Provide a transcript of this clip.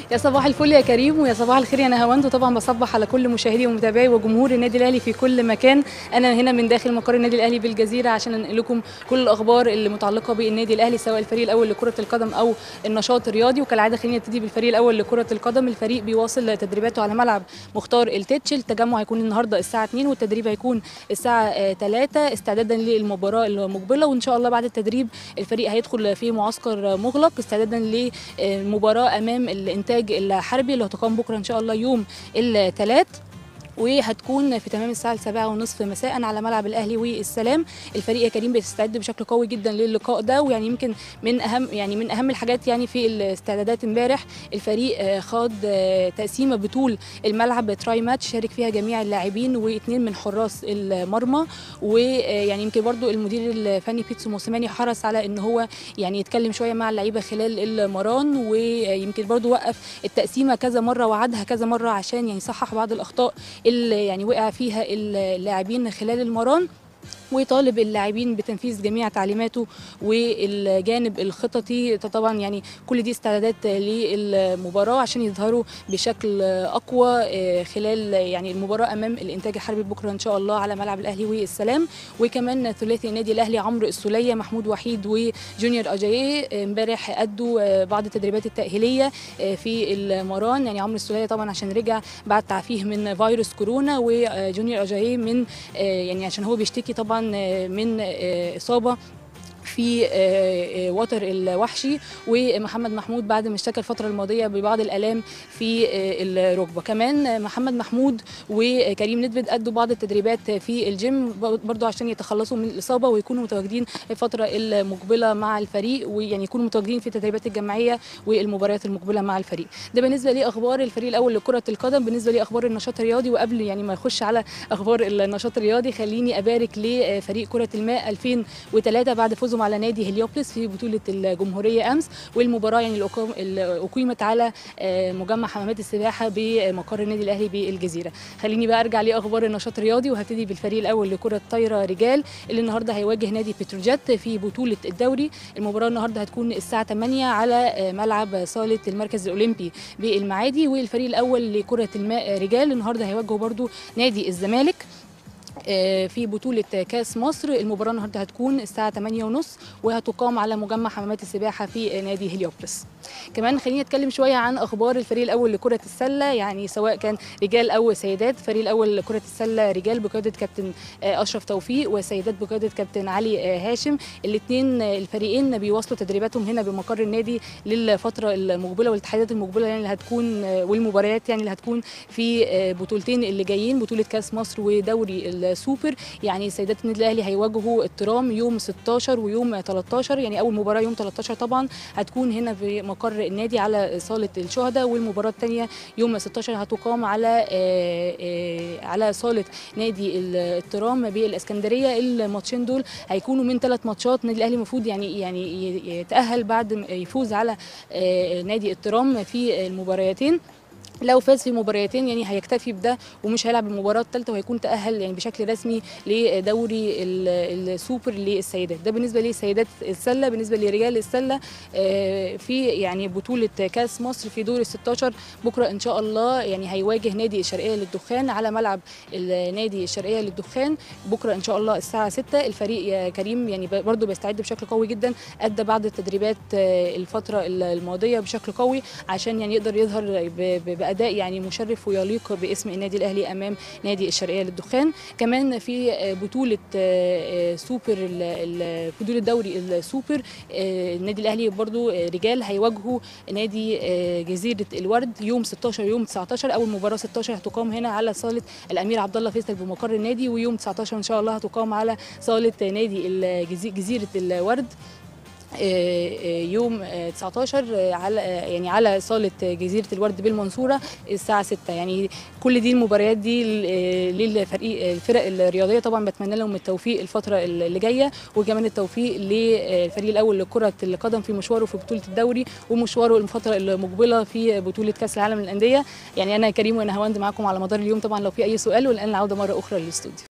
يا صباح الفل يا كريم ويا صباح الخير يا نهاوند وطبعا بصبح على كل مشاهدي ومتابعي وجمهور النادي الاهلي في كل مكان انا هنا من داخل مقر النادي الاهلي بالجزيره عشان انقل لكم كل الاخبار اللي متعلقه بالنادي الاهلي سواء الفريق الاول لكره القدم او النشاط الرياضي وكالعاده خلينا نبتدي بالفريق الاول لكره القدم الفريق بيواصل تدريباته على ملعب مختار التتش التجمع هيكون النهارده الساعه 2 والتدريب هيكون الساعه 3 استعدادا للمباراه المقبله وان شاء الله بعد التدريب الفريق هيدخل في معسكر مغلق استعدادا لمباراه امام الانتاج الحربي اللي هتقام بكره ان شاء الله يوم الثلاث وهتكون في تمام الساعه السابعة ونصف مساء على ملعب الاهلي والسلام الفريق يا كريم بيستعد بشكل قوي جدا للقاء ده ويعني يمكن من اهم يعني من اهم الحاجات يعني في الاستعدادات امبارح الفريق خاض تقسيمه بطول الملعب تراي ماتش شارك فيها جميع اللاعبين واثنين من حراس المرمى ويعني يمكن برضو المدير الفني بيتسو موسيماني حرص على ان هو يعني يتكلم شويه مع اللعيبه خلال المران ويمكن برضو وقف التقسيمه كذا مره وعدها كذا مره عشان يعني يصحح بعض الاخطاء اللي يعني وقع فيها اللاعبين خلال المران ويطالب اللاعبين بتنفيذ جميع تعليماته والجانب الخططي طبعا يعني كل دي استعدادات للمباراه عشان يظهروا بشكل اقوى خلال يعني المباراه امام الانتاج الحربي بكره ان شاء الله على ملعب الاهلي والسلام وكمان ثلاثي النادي الاهلي عمرو السوليه محمود وحيد وجونيور اجاييه امبارح ادوا بعض التدريبات التاهيليه في المران يعني عمرو السوليه طبعا عشان رجع بعد تعافيه من فيروس كورونا وجونيور اجاييه من يعني عشان هو بيشتكي طبعا من اصابه في وتر الوحشي ومحمد محمود بعد ما اشتكى الفترة الماضية ببعض الآلام في الركبة كمان محمد محمود وكريم ندفد أدوا بعض التدريبات في الجيم برضو عشان يتخلصوا من الإصابة ويكونوا متواجدين الفترة المقبلة مع الفريق ويعني يكونوا متواجدين في التدريبات الجماعية والمباريات المقبلة مع الفريق ده بالنسبة لأخبار الفريق الأول لكرة القدم بالنسبة لأخبار النشاط الرياضي وقبل يعني ما يخش على أخبار النشاط الرياضي خليني أبارك لفريق كرة الماء 2003 بعد فوزهم على نادي هليوبلس في بطوله الجمهوريه امس والمباراه يعني اللي اقيمت على مجمع حمامات السباحه بمقر النادي الاهلي بالجزيره خليني بقى ارجع لاخبار النشاط الرياضي وهبتدي بالفريق الاول لكره طايره رجال اللي النهارده هيواجه نادي بتروجيت في بطوله الدوري المباراه النهارده هتكون الساعه 8 على ملعب صاله المركز الاولمبي بالمعادي والفريق الاول لكره الماء رجال النهارده هيواجهوا برضو نادي الزمالك في بطولة كاس مصر المباراة النهاردة هتكون الساعة 8:30 وهتقام على مجمع حمامات السباحة في نادي هليوبلس كمان خلينا نتكلم شوية عن أخبار الفريق الأول لكرة السلة يعني سواء كان رجال أو سيدات الفريق الأول لكرة السلة رجال بقيادة كابتن أشرف توفيق وسيدات بقيادة كابتن علي هاشم الاثنين الفريقين بيواصلوا تدريباتهم هنا بمقر النادي للفترة المقبلة والاتحادات المقبلة يعني اللي هتكون والمباريات يعني اللي هتكون في بطولتين اللي جايين بطولة كاس مصر ودوري السوبر يعني سيدات النادي الاهلي هيواجهوا الترام يوم 16 ويوم 13 يعني اول مباراه يوم 13 طبعا هتكون هنا في مقر النادي على صاله الشهداء والمباراه الثانيه يوم 16 هتقام على على صاله نادي الترام بالاسكندريه الماتشين دول هيكونوا من ثلاث ماتشات النادي الاهلي المفروض يعني يعني يتاهل بعد يفوز على نادي الترام في المباريتين لو فاز في مباريتين يعني هيكتفي بده ومش هيلعب المباراه الثالثه وهيكون تاهل يعني بشكل رسمي لدوري السوبر للسيدات ده بالنسبه لسيدات السله بالنسبه لرجال السله في يعني بطوله كاس مصر في دور ال 16 بكره ان شاء الله يعني هيواجه نادي الشرقيه للدخان على ملعب النادي الشرقيه للدخان بكره ان شاء الله الساعه 6 الفريق يا كريم يعني برده بيستعد بشكل قوي جدا ادى بعض التدريبات الفتره الماضيه بشكل قوي عشان يعني يقدر يظهر باداء يعني مشرف ويليق باسم النادي الاهلي امام نادي الشرقيه للدخان كمان في بطوله سوبر بطوله دوري السوبر النادي الاهلي برضو رجال هيواجهوا نادي جزيره الورد يوم 16 يوم 19 اول مباراه 16 هتقام هنا على صاله الامير عبد الله فيصل بمقر النادي ويوم 19 ان شاء الله هتقام على صاله نادي جزيره الورد يوم 19 على يعني على صاله جزيره الورد بالمنصوره الساعه 6 يعني كل دي المباريات دي للفريق الفرق الرياضيه طبعا بتمنى لهم التوفيق الفتره اللي جايه وكمان التوفيق للفريق الاول لكره القدم في مشواره في بطوله الدوري ومشواره الفتره المقبله في بطوله كاس العالم للانديه يعني انا كريم وانا هوند معاكم على مدار اليوم طبعا لو في اي سؤال والان العوده مره اخرى للاستوديو